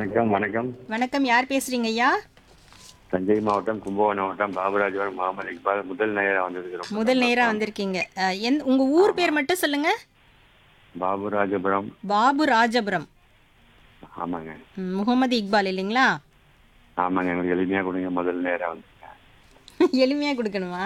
வணக்கம் வணக்கம் வணக்கம் யார் பேசுறீங்க ஐயா தஞ்சை மாவட்டம் கும்பகோணம் மாவட்டம் பாபராஜபுரம் முகமது இக்பால் முதல் நேரம் வந்திருக்கிறோம் முதல் நேரா வந்திருக்கீங்க அஹ், எந்த உங்க ஊர் பேர் மட்டும் சொல்லுங்க பாபுராஜபுரம் பாபு ராஜபுரம் ஆமாங்க ம், முகமது இக்பால் இல்லைங்களா ஆமாங்க எங்களுக்கு எளிமையா கொடுங்க முதல் நேரம் வந்து எளிமையா கொடுக்கணுமா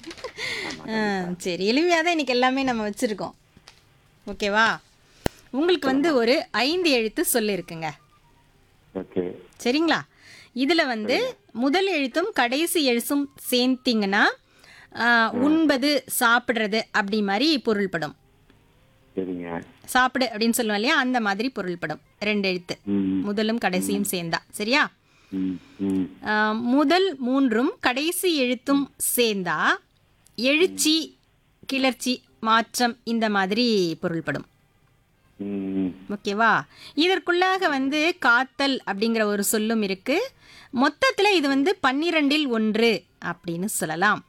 ஆ, சரி எளிமையாக தான் இன்னைக்கு எல்லாமே நம்ம வச்சிருக்கோம் ஓகேவா உங்களுக்கு வந்து ஒரு ஐந்து எழுத்து சொல்லு இருக்குங்க ஓகே சரிங்களா இதில் வந்து முதல் எழுத்தும் கடைசி எழுத்தும் சேர்த்திங்கன்னா ஆ, உண்பது சாப்பிட்றது அப்படி மாதிரி பொருள்படும் சரிங்க சாப்பிடு அப்படின்னு சொல்லுவோம் இல்லையா அந்த மாதிரி பொருள்படும் ரெண்டு எழுத்து ம் முதலும் கடைசியும் சேர்ந்தா சரியா ம் ம் ஆ, முதல் மூன்றும் கடைசி எழுத்தும் சேர்ந்தா எழுச்சி கிளர்ச்சி மாற்றம் இந்த மாதிரி பொருள்படும் ம் ஓகேவா இதற்குள்ளாக வந்து காத்தல் அப்படிங்கிற ஒரு சொல்லும் இருக்கு மொத்தத்தில் இது வந்து பன்னிரெண்டில் ஒன்று அப்படின்னு சொல்லலாம்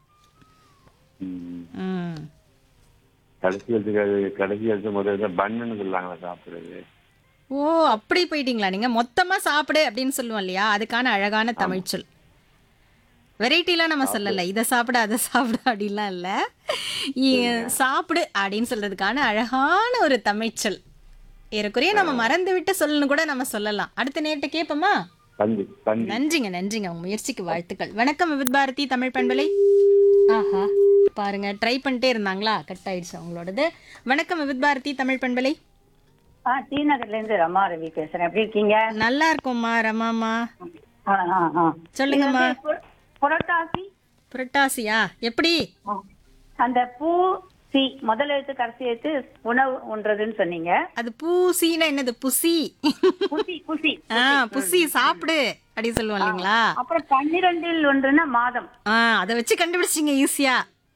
ம் ம். கடைசி எழுத்துக்கு கடைசி எழுத்து முதல்ல பண்ணுன்னு சொல்லுவாங்களா சாப்பிடுறது ஓ அப்படி போயிட்டீங்களா நீங்க மொத்தமா சாப்பிடு அப்படின்னு சொல்லுவோம் இல்லையா அதுக்கான அழகான தமிழ் சொல் வெரைட்டிலாம் நம்ம சொல்லலை இதை சாப்பிடு அதை சாப்பிடு அப்படின்லாம் இல்லை இ- சாப்பிடு அப்படின்னு சொல்றதுக்கான அழகான ஒரு தமிழ்ச்சொல் ஏறக்குறைய நம்ம மறந்து விட்டு சொல்லணும் கூட நம்ம சொல்லலாம் அடுத்த நேரத்தை கேட்போமா பந்து பந்து நன்றிங்க நன்றிங்க உங்க முயற்சிக்கு வாழ்த்துக்கள் வணக்கம் விவித் பாரதி தமிழ் பண்பலை ஆஹா பாருங்க ட்ரை பண்ணிட்டே இருந்தாங்களா கட் ஆயிடுச்சு அவங்களோடது வணக்கம் விவித் பாரதி தமிழ் பண்பலை ஆ டி நகர்ல இருந்து ரமா ரவி பேசுறேன் எப்படி இருக்கீங்க நல்லா இருக்கோம்மா ரமாமா ஆ, ஆ, ஆ. சொல்லுங்கம்மா இது வந்து புர- புரட்டாசி புரட்டாசியா எப்படி ஆ. அந்த பூ சி முதல் எழுத்து கடைசி எழுத்து உணவு உண்றதுன்னு சொன்னீங்க அது பூசினா என்னது புசி குசி குசி ஆ புசி சாப்பிடு அப்படி சொல்லுவோம் இல்லைங்களா அப்புறம் பன்னிரெண்டில் ஒன்றுன்னா மாதம் ஆ அதை வச்சு கண்டுபிடிச்சிங்க ஈஸியா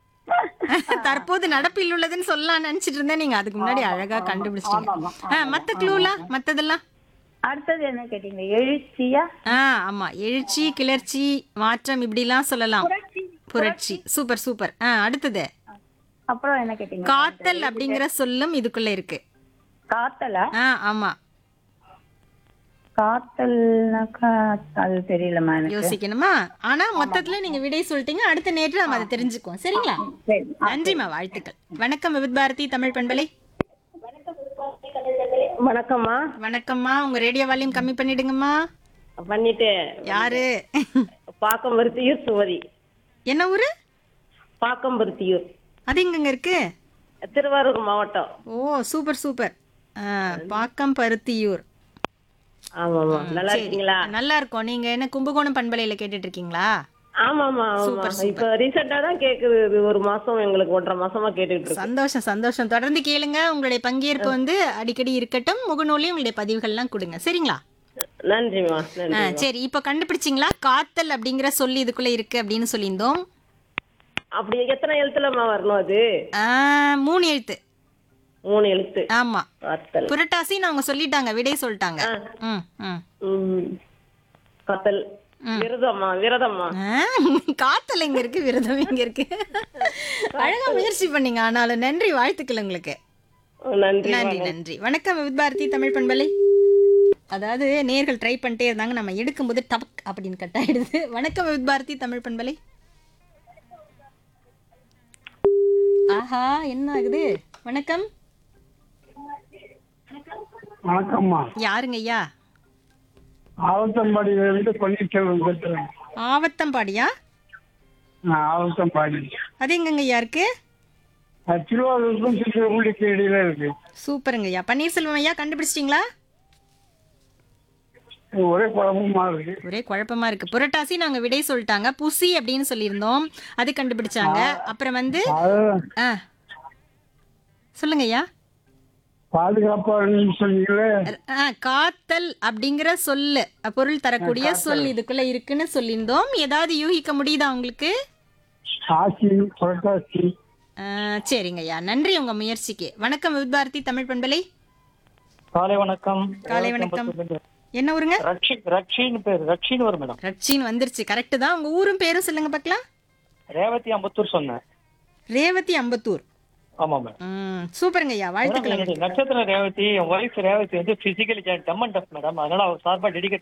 தற்போது நடப்பில் உள்ளதுன்னு சொல்லலாம் நினைச்சிட்டு இருந்தேன் நீங்க அதுக்கு முன்னாடி அழகா கண்டுபிடிச்சிட்டீங்க ஆமாமா, ஆ, மத்த க்ளூலாம் மத்ததெல்லாம் அடுத்தது என்ன கேட்டீங்க எழுச்சியா ஆ ஆமா எழுச்சி கிளர்ச்சி மாற்றம் இப்படிலாம் சொல்லலாம் புரட்சி புரட்சி சூப்பர் சூப்பர் ஆ அடுத்தது அப்புறம் என்ன கேட்டீங்க காத்தல் அப்படிங்கிற சொல்லும் இதுக்குள்ள இருக்கு காத்தலா ஆ ஆமா காத்தல்னாக்கா அது தெரியலமா எனக்கு யோசிக்கணுமா ஆனா மொத்தத்துல நீங்க விடை சொல்லிட்டீங்க அடுத்த நேற்று நம்ம அதை தெரிஞ்சுக்குவோம் சரிங்களா சரி நன்றிம்மா வாழ்த்துக்கள் வணக்கம் விவித் பாரதி தமிழ் பண்பலை வணக்கம்மா வணக்கம்மா உங்க ரேடியோ வால்யூம் கம்மி பண்ணிடுங்கம்மா பண்ணிட்டு யாரு பாக்கம்பருத்தியூர் சுமதி என்ன ஊரு பாக்கம்பருத்தியூர் அது எங்கங்க இருக்கு திருவாரூர் மாவட்டம் ஓ சூப்பர் சூப்பர் ஆ, பாக்கம் பருத்தியூர் ஆமாமா நல்லா இருக்கீங்களா நல்லா இருக்கோம் நீங்க என்ன கும்பகோணம் பண்பலையில கேட்டுட்டு இருக்கீங்களா ஆமாமா ஆமா இப்ப ரீசெண்டா தான் கேக்குது இது ஒரு மாசம் எங்களுக்கு ஒன்றரை மாசமா கேட்டுட்டு இருக்கு சந்தோஷம் சந்தோஷம் தொடர்ந்து கேளுங்க உங்களுடைய பங்கேற்பு வந்து அடிக்கடி இருக்கட்டும் முகநூலையும் உங்களுடைய பதிவுகள்லாம் கொடுங்க சரிங்களா நன்றிமா ஆ, நன்றி சரி இப்போ கண்டுபிடிச்சிங்களா காத்தல் அப்படிங்கிற சொல்லி இதுக்குள்ள இருக்கு அப்படின்னு சொல்லியிருந்தோம் அப்படி எத்தனை எழுத்துலமா வரணும் அது ஆ, மூணு எழுத்து மூணு எழுத்து ஆமா காத்தல் புரட்டாசின்னு அவங்க சொல்லிட்டாங்க விடை சொல்லிட்டாங்க ம் ம் உம் கத்தல் விரதம்மா விரதம்மா ஆ, காத்தல் எங்க இருக்கு விரதம் எங்க இருக்கு அழகா முயற்சி பண்ணீங்க ஆனாலும் நன்றி வாழ்த்துக்கள் உங்களுக்கு நன்றி நன்றி நன்றி வணக்கம் வித் பாரதி தமிழ் பண்பலை அதாவது நேர்கள் ட்ரை பண்ணிட்டே இருந்தாங்க நம்ம எடுக்கும்போது டபக் அப்படின்னு கட் ஆயிடுது வணக்கம் வித் பாரதி தமிழ் பண்பலை ஆஹா என்ன ஆகுது வணக்கம் வணக்கம்மா யாருங்க ஐயா ஆவத்தம்பாடியிலிருந்து பன்னீர்செல்வம் பேசுறேன் ஆவத்தம்பாடியா நான் ஆவத்தம்பாடி அது எங்கங்க ஐயா இருக்கு அது திருவாரூருக்கும் சிறுவர்களுக்கு இடையில இருக்கு சூப்பருங்க ஐயா பன்னீர்செல்வம் ஐயா கண்டுபிடிச்சிட்டிங்களா இது ஒரே குழப்பமா இருக்கு ஒரே குழப்பமா இருக்கு புரட்டாசி நாங்க விடை சொல்லிட்டாங்க புசி அப்படின்னு சொல்லியிருந்தோம் அது கண்டுபிடிச்சாங்க அப்புறம் வந்து அது ஆ சொல்லுங்க ஐயா பாதுகாப்பாளர்னு சொன்னீங்களே ஆ, காத்தல் அப்படிங்கிற சொல்லு அ, பொருள் தரக்கூடிய சொல் இதுக்குள்ள இருக்குன்னு சொல்லியிருந்தோம் ஏதாவது யூகிக்க முடியுதா உங்களுக்கு ஆசி புரட்டாசி ஆ, சரிங்க ஐயா நன்றி உங்க முயற்சிக்கு வணக்கம் வித் பாரதி தமிழ் பண்பலை காலை வணக்கம் காலை வணக்கம் என்ன ஊருங்க ரக்ஷி ரக்ஷின்னு பேர் ரக்ஷின்னு வரும் மேடம் ரட்சின்னு வந்துருச்சு கரெக்டு தான் உங்க ஊரும் பேரும் சொல்லுங்க பார்க்கலாம் ரேவதி அம்பத்தூர் சொன்னேன் ரேவதி அம்பத்தூர் ஆமா மேடம் ம் சூப்பருங்க ஐயா வாழ்த்துக்கள் மேடம், எனக்கு நட்சத்திர ரேவதி என் ஒய்ஃப் ரேவதி வந்து physically dumb and deaf madam அதனால அவர் சார்பா டெடிகேட்